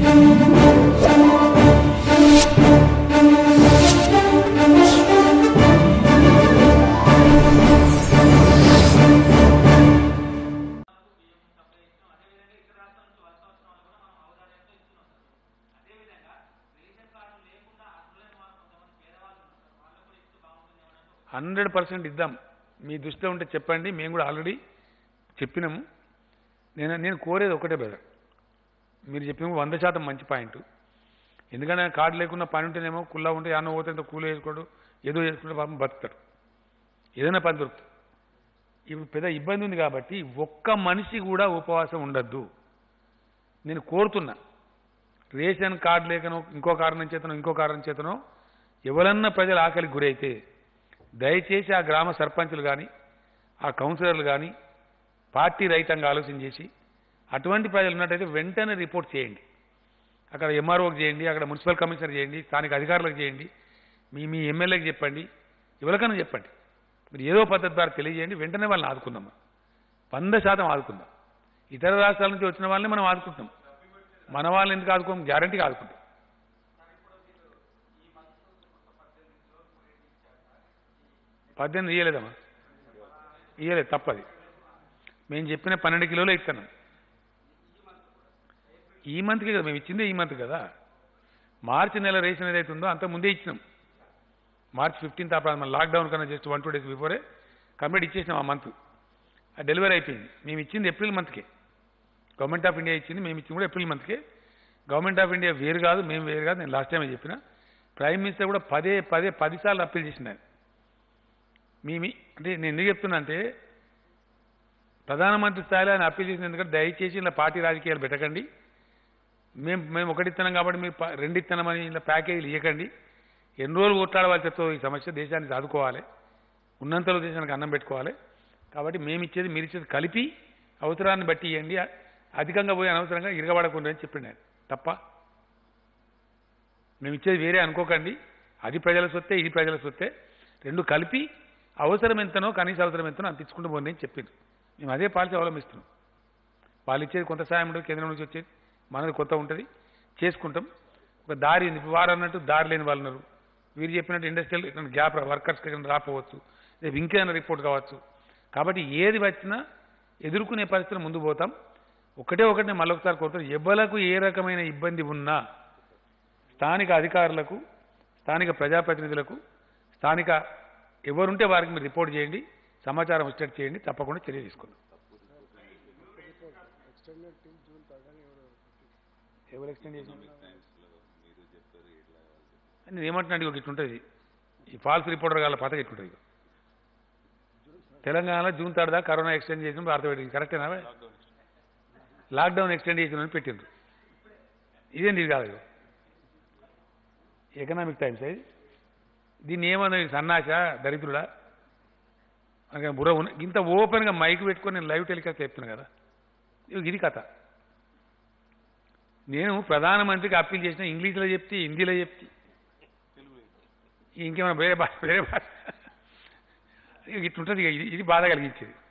Hundred percent ఇద్దాం మీ దృష్టిలో ఉంటే చెప్పండి మేము కూడా ఆల్రెడీ చెప్పినాము నేను నేను కోరేది ఒకటే బ్రదర్ మీరు చెప్పిన వంద శాతం మంచి పాయింట్ ఎందుకంటే ఆయన కార్డు లేకుండా పని ఉంటేనేమో కుల్లా ఉంటే అన్న పోతే ఇంత కూలి వేసుకోడు ఏదో చేసుకుంటే పాపం బతుకుతాడు ఏదైనా పని దొరుకుతుంది ఇప్పుడు పెద్ద ఇబ్బంది ఉంది కాబట్టి ఒక్క మనిషి కూడా ఉపవాసం ఉండద్దు నేను కోరుతున్నా రేషన్ కార్డు లేకనో ఇంకో కారణం చేతనో ఇంకో కారణం చేతనో ఎవరన్నా ప్రజలు ఆకలికి గురైతే దయచేసి ఆ గ్రామ సర్పంచులు కానీ ఆ కౌన్సిలర్లు కానీ పార్టీ రహితంగా ఆలోచన చేసి అటువంటి ప్రజలు ఉన్నట్టయితే వెంటనే రిపోర్ట్ చేయండి అక్కడ ఎంఆర్ఓకి చేయండి అక్కడ మున్సిపల్ కమిషనర్ చేయండి స్థానిక అధికారులకు చేయండి మీ మీ ఎమ్మెల్యేకి చెప్పండి ఎవరికైనా చెప్పండి మీరు ఏదో పద్ధతి ద్వారా తెలియజేయండి వెంటనే వాళ్ళని ఆదుకుందాం వంద శాతం ఆదుకుందాం ఇతర రాష్ట్రాల నుంచి వచ్చిన వాళ్ళని మనం ఆదుకుంటాం మన వాళ్ళని ఎందుకు ఆదుకోం గ్యారంటీగా ఆదుకుంటాం పద్దెనిమిది ఇయ్యలేదమ్మా ఇయ్యలేదు తప్పది మేము చెప్పిన పన్నెండు కిలోలు ఇస్తాను ఈ మంత్కి కదా మేము ఇచ్చిందే ఈ మంత్ కదా మార్చి నెల రేషన్ ఏదైతే ఉందో అంత ముందే ఇచ్చినాం మార్చ్ ఫిఫ్టీన్త్ అప్పుడు మన లాక్డౌన్ కన్నా just one two days before complete ఇచ్చేసినాం ఆ మంత్ ఆ డెలివరీ అయిపోయింది మేము ఇచ్చింది ఏప్రిల్ మంత్కే గవర్నమెంట్ ఆఫ్ ఇండియా ఇచ్చింది మేము ఇచ్చింది కూడా ఏప్రిల్ మంత్కే గవర్నమెంట్ ఆఫ్ ఇండియా వేరు కాదు మేము వేరు కాదు నేను లాస్ట్ టైమే చెప్పిన ప్రైమ్ మినిస్టర్ కూడా పదే పదే పదిసార్లు అప్పీల్ చేసిన ఆయన. మీ మీ- అంటే నేను ఎందుకు చెప్తున్నా అంటే ప్రధానమంత్రి స్థాయిలో ఆయన అప్పీల్ చేసిన ఎందుకంటే దయచేసి ఇలా పార్టీ రాజకీయాలు పెట్టకండి మేము మేము ఒకటి ఇస్తున్నాం కాబట్టి మీరు ప- రెండు ఇస్తున్నామని ఇలా ప్యాకేజీలు ఇవ్వకండి ఎన్ని రోజులు కొట్లాడవలసి వస్తుందో ఈ సమస్య దేశాన్ని చదువుకోవాలి ఉన్నంతలో దేశానికి అన్నం పెట్టుకోవాలి కాబట్టి మేము ఇచ్చేది మీరు ఇచ్చేది కలిపి అవసరాన్ని బట్టి ఇవ్వండి అధికంగా పోయి అనవసరంగా ఇరగబడకుండా అని చెప్పిండు ఆయన తప్ప మేము ఇచ్చేది వేరే అనుకోకండి అది ప్రజల సొత్తే ఇది ప్రజల సొత్తే రెండు కలిపి అవసరం ఎంతనో కనీస అవసరం ఎంతనో అంత ఇచ్చుకుంటూ పోండి అని చెప్పింది మేము అదే పాలసీ అవలంబిస్తున్నాం వాళ్ళు ఇచ్చేది కొంత సాయం ఉంటుంది కేంద్రం నుంచి వచ్చేది మనది కొత్త ఉంటుంది చేసుకుంటాం ఒక దారి ఉంది ఇప్పుడు వారు అన్నట్టు దారి లేని వాళ్ళు ఉన్నారు వీరు చెప్పినట్టు ఇండస్ట్రియల్ ఇక్కడ గ్యాప్ వర్కర్స్ ఇక్కడ రాకపోవచ్చు రేపు ఇంకేమైనా రిపోర్ట్ కావచ్చు కాబట్టి ఏది వచ్చినా ఎదుర్కొనే పరిస్థితులు ముందు పోతాం ఒకటే ఒకటి నేను మళ్ళొకసారి కోరుతాను ఎవలకు ఏ రకమైన ఇబ్బంది ఉన్నా స్థానిక అధికారులకు స్థానిక ప్రజాప్రతినిధులకు స్థానిక ఎవరుంటే వారికి మీరు రిపోర్ట్ చేయండి సమాచారం వచ్చేటట్టు చేయండి తప్పకుండా చర్య తీసుకుందాం ఎవరు ఎక్స్టెండ్ చేసిన నేను ఏమంటున్నాడు ఒక ఇట్లుంటుంది ఈ ఫాల్స్ రిపోర్టర్ గాల పథకం ఇట్లుంటుంది ఇక. తెలంగాణలో జూన్ థర్డ్ దాకా కరోనా ఎక్స్టెండ్ చేసిన భారత పెట్టింది కరెక్టేనా లాక్డౌన్ ఎక్స్టెండ్ చేసిన పెట్టిండ్రు ఇదేంటి ఇది కాదు ఎకనామిక్ టైమ్స్ అది దీన్ని ఏమన్నా సన్నాస దరిద్రుడా మనకి బుర్ర ఉన్న ఇంత ఓపెన్గా మైక్ పెట్టుకొని నేను లైవ్ టెలికాస్ట్ చెప్తున్నా కదా ఇగో ఇది కథ నేను ప్రధానమంత్రికి అప్పీల్ చేసిన ఇంగ్లీష్లో చెప్తే హిందీలో చెప్తే ఇంకేమైనా వేరే భాష వేరే భాష ఇక ఇట్లుంటుంది ఇక ఇది ఇది బాధ కలిగించేది